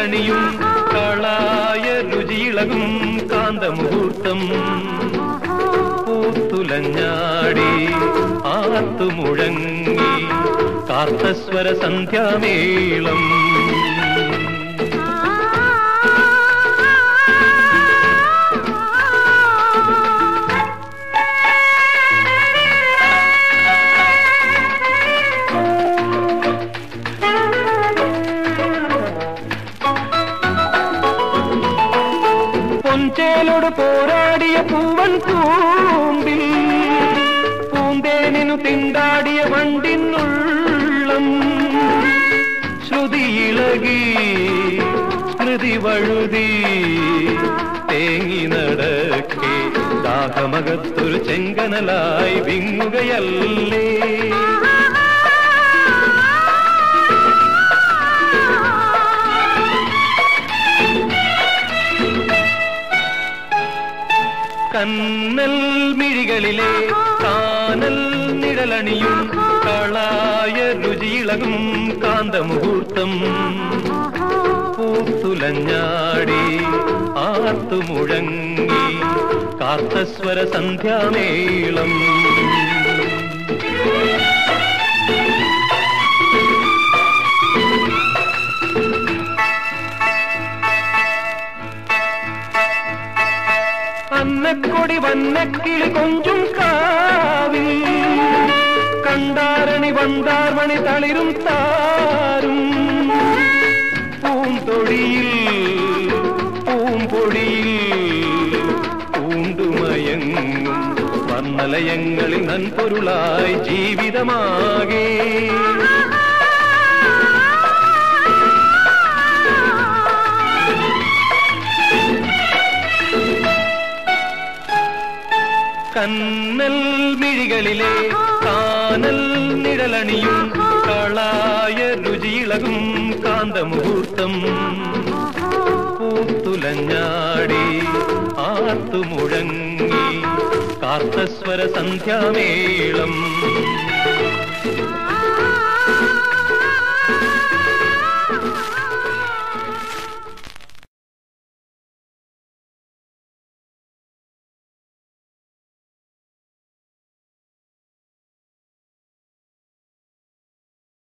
നിഴലണിയും കളായ രുചിയിളകും കാന്തമുഹൂർത്തം പൂത്തുലഞ്ഞാടി ആത്തുമുഴങ്ങി കാർത്തസ്വര സന്ധ്യാമേളം പൊഞ്ചേലോട് പോരാടിയ പൂവൻ കൂമ്പിൽ പൂന്തേനിനു തിണ്ടാടിയ വണ്ടിനുള്ളം ശ്രുതിയിളകി സ്മൃതി വഴുതി തേങ്ങി നടക്കെ ദാഹമകത്തൊരു ചെങ്കനലായി വിങ്ങുകയല്ലേ കന്നൽ മിഴികളിലെ കാനൽ നിഴലണിയും കളായ രുചിയിളകും കാന്തമുഹൂർത്തം പൂത്തുലഞ്ഞാടി ആർത്തുമുഴങ്ങി കാർത്തസ്വര സന്ധ്യാമേളം അന്നക്കൊടി വന്നക്കിളി കൊഞ്ചും കാവിൽ കണ്ടാരണി വണ്ടാർമണി തളിരും താരും പൂന്തൊടിയിൽ പൂമ്പൊടിയിൽ പൂണ്ടുമയങ്ങും വർണ്ണലയങ്ങളിൽ നൻപൊരുളായി ജീവിതമാകെ കന്നൽ മിഴികളിലെ കാനൽ നിഴലണിയും കളായ രുചിയിളകും കാന്തമുഹൂർത്തം പൂത്തുലഞ്ഞാടി ആർത്തുമുഴങ്ങി കാർത്തസ്വര സന്ധ്യാമേളം